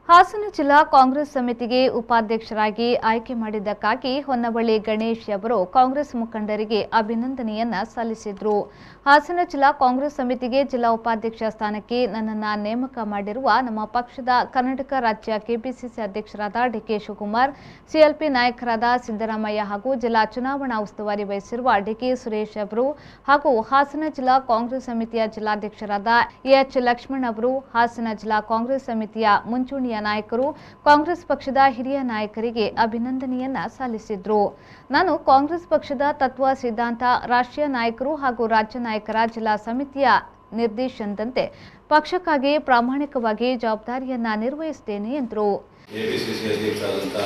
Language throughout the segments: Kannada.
ಹಾಸನ ಜಿಲ್ಲಾ ಕಾಂಗ್ರೆಸ್ ಸಮಿತಿಗೆ ಉಪಾಧ್ಯಕ್ಷರಾಗಿ ಆಯ್ಕೆ ಮಾಡಿದ್ದಕ್ಕಾಗಿ ಹೊನ್ನವಳ್ಳಿ ಗಣೇಶ್ ಅವರು ಕಾಂಗ್ರೆಸ್ ಮುಖಂಡರಿಗೆ ಅಭಿನಂದನೆಯನ್ನ ಸಲ್ಲಿಸಿದ್ರು ಹಾಸನ ಜಿಲ್ಲಾ ಕಾಂಗ್ರೆಸ್ ಸಮಿತಿಗೆ ಜಿಲ್ಲಾ ಉಪಾಧ್ಯಕ್ಷ ಸ್ಥಾನಕ್ಕೆ ನನ್ನನ್ನು ನೇಮಕ ಮಾಡಿರುವ ನಮ್ಮ ಪಕ್ಷದ ಕರ್ನಾಟಕ ರಾಜ್ಯ ಕೆಪಿಸಿಸಿ ಅಧ್ಯಕ್ಷರಾದ ಡಿಕೆ ಶಿವಕುಮಾರ್ ಸಿಎಲ್ಪಿ ನಾಯಕರಾದ ಸಿದ್ದರಾಮಯ್ಯ ಹಾಗೂ ಜಿಲ್ಲಾ ಚುನಾವಣಾ ಉಸ್ತುವಾರಿ ವಹಿಸಿರುವ ಡಿಕೆ ಸುರೇಶ್ ಅವರು ಹಾಗೂ ಹಾಸನ ಜಿಲ್ಲಾ ಕಾಂಗ್ರೆಸ್ ಸಮಿತಿಯ ಜಿಲ್ಲಾಧ್ಯಕ್ಷರಾದ ಎಚ್ ಲಕ್ಷ್ಮಣ್ ಅವರು ಹಾಸನ ಜಿಲ್ಲಾ ಕಾಂಗ್ರೆಸ್ ಸಮಿತಿಯ ಮುಂಚೂಣಿಯ ನಾಯಕರು ಕಾಂಗ್ರೆಸ್ ಪಕ್ಷದ ಹಿರಿಯ ನಾಯಕರಿಗೆ ಅಭಿನಂದನೆಯನ್ನ ಸಲ್ಲಿಸಿದ್ರು ನಾನು ಕಾಂಗ್ರೆಸ್ ಪಕ್ಷದ ತತ್ವ ಸಿದ್ಧಾಂತ ರಾಷ್ಟ್ರೀಯ ನಾಯಕರು ಹಾಗೂ ರಾಜ್ಯ ನಾಯಕರ ಜಿಲ್ಲಾ ಸಮಿತಿಯ ನಿರ್ದೇಶನದಂತೆ ಪಕ್ಷಕ್ಕಾಗಿ ಪ್ರಾಮಾಣಿಕವಾಗಿ ಜವಾಬ್ದಾರಿಯನ್ನ ನಿರ್ವಹಿಸುತ್ತೇನೆ ಎಂದರು ಎಪಿಸಿಸಿ ಅಧ್ಯಕ್ಷರಾದಂಥ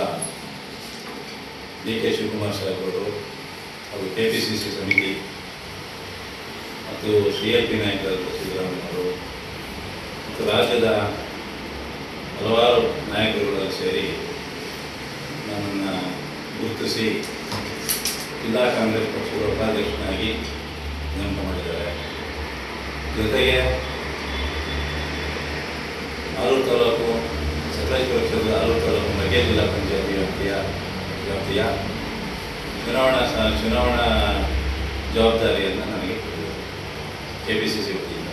ಡಿ ಕೆ ಶಿವಕುಮಾರ್ ಸಾಹೇಬರು ಹಾಗೂ ಕೆ ಪಿ ಸಿ ಸಿ ಸಮಿತಿ ಮತ್ತು ಸಿ ಎಲ್ ಪಿ ನಾಯಕರಾದ ಸಿದ್ದರಾಮಯ್ಯವರು ಮತ್ತು ರಾಜ್ಯದ ಹಲವಾರು ನಾಯಕರುಗಳು ಸೇರಿ ನನ್ನನ್ನು ಗುರುತಿಸಿ ಜಿಲ್ಲಾ ಕಾಂಗ್ರೆಸ್ ಪಕ್ಷದ ಉಪಾಧ್ಯಕ್ಷನಾಗಿ ನೇಮಕ ಮಾಡಿದ್ದಾರೆ ಜೊತೆಗೆ ಆಲೂರು ತಾಲೂಕು ಸಕಲೇಶ್ವರ ಕ್ಷೇತ್ರದ ಆಲೂರು ತಾಲೂಕು ಮಗ್ಗೆ ಜಿಲ್ಲಾ ಪಂಚಾಯತಿ ವ್ಯಾಪ್ತಿಯ ವ್ಯಾಪ್ತಿಯ ಚುನಾವಣಾ ಸ ಚುನಾವಣಾ ಜವಾಬ್ದಾರಿಯನ್ನು ನನಗೆ ಕೊಟ್ಟಿದೆ ಕೆ ಪಿ ಸಿ ಸಿ ವತಿಯಿಂದ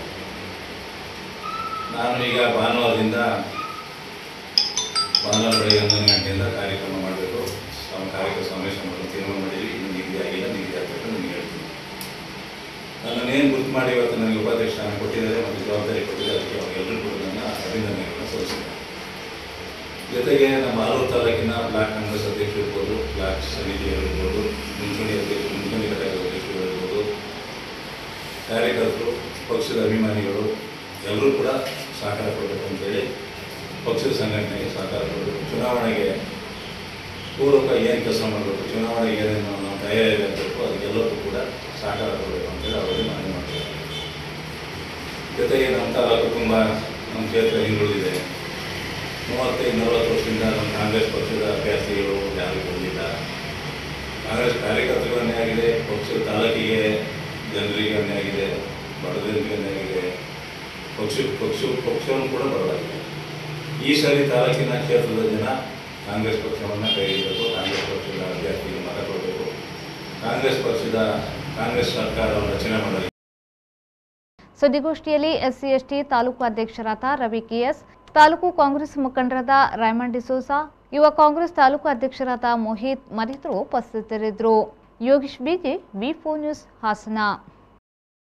ನಾನು ಈಗ ಭಾನುವಾರದಿಂದ ಭಾನುವಾರ ಬೆಳಗ್ಗೆ ಹನ್ನೊಂದು ಗಂಟೆಯಿಂದ ಕಾರ್ಯಕ್ರಮ ಮಾಡಬೇಕು ನಮ್ಮ ಕಾರ್ಯಕ್ರಮ ಸಮಾವೇಶ ಮಾಡಲು ತೀರ್ಮಾನ ಮಾಡಿದ್ವಿ ಇನ್ನು ನಿಗದಿ ಆಗಿಲ್ಲ ನಿಗದಿ ಆಗಬೇಕು ನಿಮಗೆ ಹೇಳ್ತೀನಿ ನನ್ನನ್ನೇನು ಗುರುತು ಮಾಡಿ ಇವತ್ತು ನನಗೆ ಉಪಾಧ್ಯಕ್ಷ ಸ್ಥಾನ ಕೊಟ್ಟಿದ್ದಾರೆ ಮತ್ತು ಜವಾಬ್ದಾರಿ ಕೊಟ್ಟಿದ್ದಾರೆ ಅದಕ್ಕೆ ಅವರೆಲ್ಲರೂ ಕೂಡ ನನ್ನ ಅಭಿನಂದನೆಗಳನ್ನು ಸಲ್ಲಿಸಿದ್ದಾರೆ ಜೊತೆಗೆ ನಮ್ಮ ಆಲೂರು ತಾಲೂಕಿನ ಬ್ಲಾಕ್ ಕಾಂಗ್ರೆಸ್ ಅಧ್ಯಕ್ಷರು ಇರ್ಬೋದು ಬ್ಲಾಕ್ ಸಮಿತಿಯವರು ಇರ್ಬೋದು ಮುಂಚೂಣಿ ಅಧ್ಯಕ್ಷ ಮುಂಚೂಣಿ ಘಟಕದ ಅಧ್ಯಕ್ಷರು ಇರ್ಬೋದು ಕಾರ್ಯಕರ್ತರು ಪಕ್ಷದ ಅಭಿಮಾನಿಗಳು ಎಲ್ಲರೂ ಕೂಡ ಸಹಕಾರ ಕೊಡಬೇಕು ಅಂತೇಳಿ ಪಕ್ಷದ ಸಂಘಟನೆಗೆ ಸಹಕಾರ ಕೊಡಬೇಕು ಚುನಾವಣೆಗೆ ಪೂರ್ವಕ ಏನು ಕೆಲಸ ಮಾಡಬೇಕು ಚುನಾವಣೆಗೆ ಏನೇನು ನಾವು ತಯಾರಿ ಆಗಬೇಕು ಅದಕ್ಕೆಲ್ಲರಿಗೂ ಕೂಡ ಸಹಕಾರ ಕೊಡಬೇಕು ಅಂತೇಳಿ ಅವರಿಗೆ ಮನವಿ ಮಾಡ್ತಾರೆ ಜೊತೆಗೆ ನಮ್ಮ ತಾಲೂಕು ತುಂಬ ನಮ್ಮ ಕ್ಷೇತ್ರ ಹಿಂದುಳಿದಿದೆ ಮೂವತ್ತೈದು ನಲವತ್ತು ವರ್ಷದಿಂದ ನಮ್ಮ ಕಾಂಗ್ರೆಸ್ ಪಕ್ಷದ ಅಭ್ಯರ್ಥಿಗಳು ಯಾರು ಬಂದಿಲ್ಲ ಕಾಂಗ್ರೆಸ್ ಕಾರ್ಯಕರ್ತರಿಗೂ ಅನ್ಯಾಯ ಆಗಿದೆ ಪಕ್ಷದ ತಾಲೂಕಿಗೆ ಜನರಿಗೆ ಅನ್ಯಾಯ ಆಗಿದೆ ಬಡಜನರಿಗೆ ಅನ್ಯಾಯ ಆಗಿದೆ ಪಕ್ಷ ಪಕ್ಷ ಪಕ್ಷವನ್ನು ಕೂಡ ಬರಲಾಗಿದೆ ಈ ಸಾರಿ ತಾಲೂಕಿನ ಕ್ಷೇತ್ರದ ಜನ ಕಾಂಗ್ರೆಸ್ ಪಕ್ಷವನ್ನು ಕೈ ಹಿಡಿಬೇಕು ಕಾಂಗ್ರೆಸ್ ಪಕ್ಷದ ಅಭ್ಯರ್ಥಿಗೆ ಮತ ಕೊಡಬೇಕು ಕಾಂಗ್ರೆಸ್ ಪಕ್ಷದ ಕಾಂಗ್ರೆಸ್ ಸರ್ಕಾರವನ್ನು ರಚನೆ ಮಾಡಲು ಸುದ್ದಿಗೋಷ್ಠಿಯಲ್ಲಿ ಎಸ್ಸಿ ಎಸ್ಟಿ ತಾಲೂಕು ಅಧ್ಯಕ್ಷರಾದ ರವಿ ಕೆಎಸ್ ತಾಲೂಕು ಕಾಂಗ್ರೆಸ್ ಮುಖಂಡರಾದ ರಾಯಮಂಡ್ ಡಿಸೋಸಾ ಯುವ ಕಾಂಗ್ರೆಸ್ ತಾಲೂಕು ಅಧ್ಯಕ್ಷರಾದ ಮೋಹಿತ್ ಮರಿತರು ಉಪಸ್ಥಿತರಿದ್ದರು Yogish B G V four news Hassan